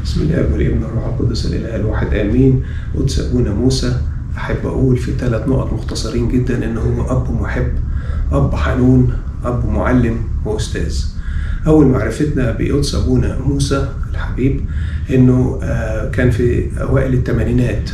بسم الله والابن والروح القدس الاله الواحد امين قدس ابونا موسى احب اقول في ثلاث نقط مختصرين جدا ان هو اب محب اب حنون اب معلم واستاذ اول معرفتنا بقدس ابونا موسى الحبيب انه آه، كان في اوائل الثمانينات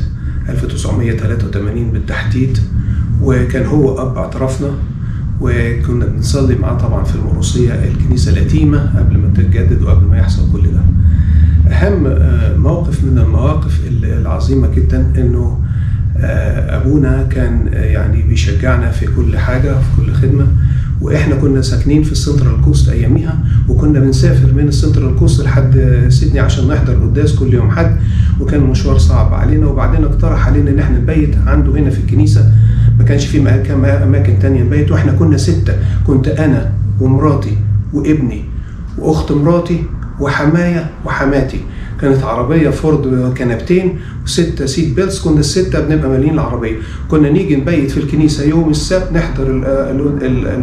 1983 بالتحديد وكان هو اب اعترافنا وكنا بنصلي معاه طبعا في المروسيه الكنيسه القديمه قبل ما تتجدد وقبل ما يحصل كل ده. اهم آه، موقف من المواقف العظيمه جدا انه آه، ابونا كان آه، يعني بيشجعنا في كل حاجه في كل خدمه واحنا كنا ساكنين في السنترال كوست اياميها وكنا بنسافر من السنترال كوست لحد سيدني عشان نحضر القداس كل يوم حد وكان مشوار صعب علينا وبعدين اقترح علينا ان احنا نبيت عنده هنا في الكنيسه ما كانش في مكان اماكن تانية نبيت واحنا كنا سته كنت انا ومراتي وابني واخت مراتي وحمايه وحماتي كانت عربية فورد كنبتين وستة سيت بيلتس كنا الستة بنبقى مالين العربية كنا نيجي نبيت في الكنيسة يوم السبت نحضر ال ال ال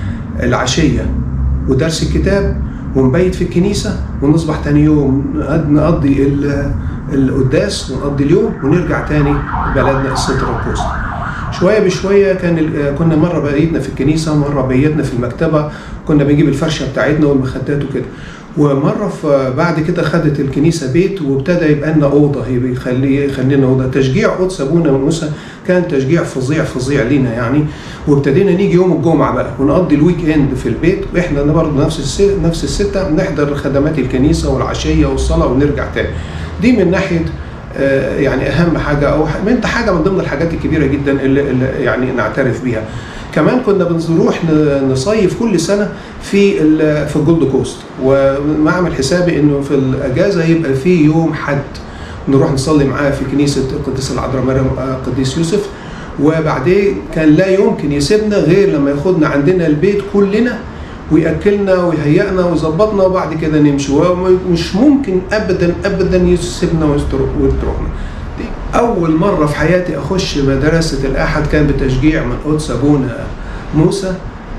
العشية ودرس الكتاب ونبيت في الكنيسة ونصبح تاني يوم نقضي ال- القداس ونقضي اليوم ونرجع تاني بلدنا السنترال كوست شويه بشويه كان ال- كنا مره بيتنا في الكنيسه مره بيتنا في المكتبه كنا بنجيب الفرشه بتاعتنا والمخدات وكده ومره في بعد كده خدت الكنيسه بيت وابتدى يبقى لنا اوضه هي بيخلي يخلينا اوضه تشجيع قدس ابونا موسى كان تشجيع فظيع فظيع لينا يعني وابتدينا نيجي يوم الجمعه بقى ونقضي الويك اند في البيت واحنا برضه نفس الس- نفس السته بنحضر خدمات الكنيسه والعشيه والصلاه ونرجع تاني دي من ناحيه آه، يعني اهم حاجه او ح- من حاجه من ضمن الحاجات الكبيره جدا اللي, اللي يعني نعترف بيها كمان كنا بنروح ن- نصيف كل سنه في ال- في الجولد كوست ومعمل حسابي انه في الاجازه يبقى في يوم حد نروح نصلي معاه في كنيسه القديس العذراء مريم آه، قديس يوسف وبعدين كان لا يمكن يسيبنا غير لما ياخدنا عندنا البيت كلنا وياكلنا ويهيئنا ويظبطنا وبعد كده نمشي ومش ممكن ابدا ابدا يسيبنا ويستر- ويتركنا دي اول مره في حياتي اخش مدرسه الاحد كان بتشجيع من قدس ابونا موسى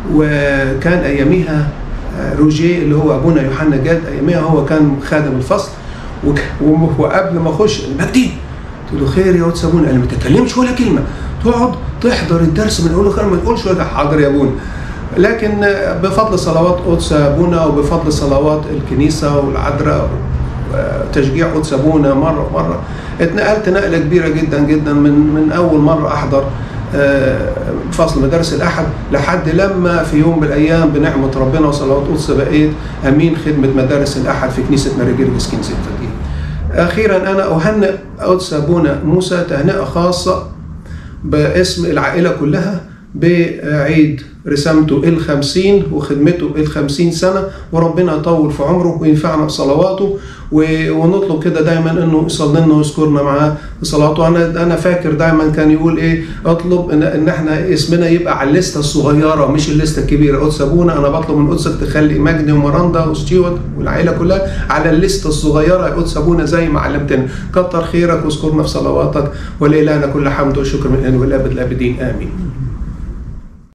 وكان اياميها آه، روجيه اللي هو ابونا يوحنا جاد اياميها هو كان خادم الفصل وك- وم- وقبل ما اخش مجدي قلت له خير يا قدس ابونا قال لي ما تتكلمش ولا كلمه تقعد تحضر الدرس من اول ما تقولش ولا حاضر يا ابونا لكن بفضل صلوات قدس ابونا وبفضل صلوات الكنيسه والعذراء وتشجيع قدس ابونا مره مره اتنقلت نقله كبيره جدا جدا من من اول مره احضر آه، فصل مدارس الاحد لحد لما في يوم من الايام بنعمه ربنا وصلوات قدس بقيت امين خدمه مدارس الاحد في كنيسه ماري جرجس كنيسه دي. اخيرا انا اهنئ قدس ابونا موسى تهنئه خاصه باسم العائلة كلها بعيد رسامته الخمسين وخدمته الخمسين سنة وربنا يطول في عمره وينفعنا بصلواته و- ونطلب كده دايما انه يصلي لنا ويذكرنا معاه بصلاته انا انا فاكر دايما كان يقول ايه اطلب ان, ان احنا اسمنا يبقى على الليسته الصغيره مش الليسته الكبيره قدس ابونا انا بطلب من قدسك تخلي مجدي ومراندا وستيوارت والعائله كلها على الليسته الصغيره يا قدس ابونا زي ما علمتنا كتر خيرك واذكرنا في صلواتك ولإلهنا كل حمد وشكر من الان والابد الابدين امين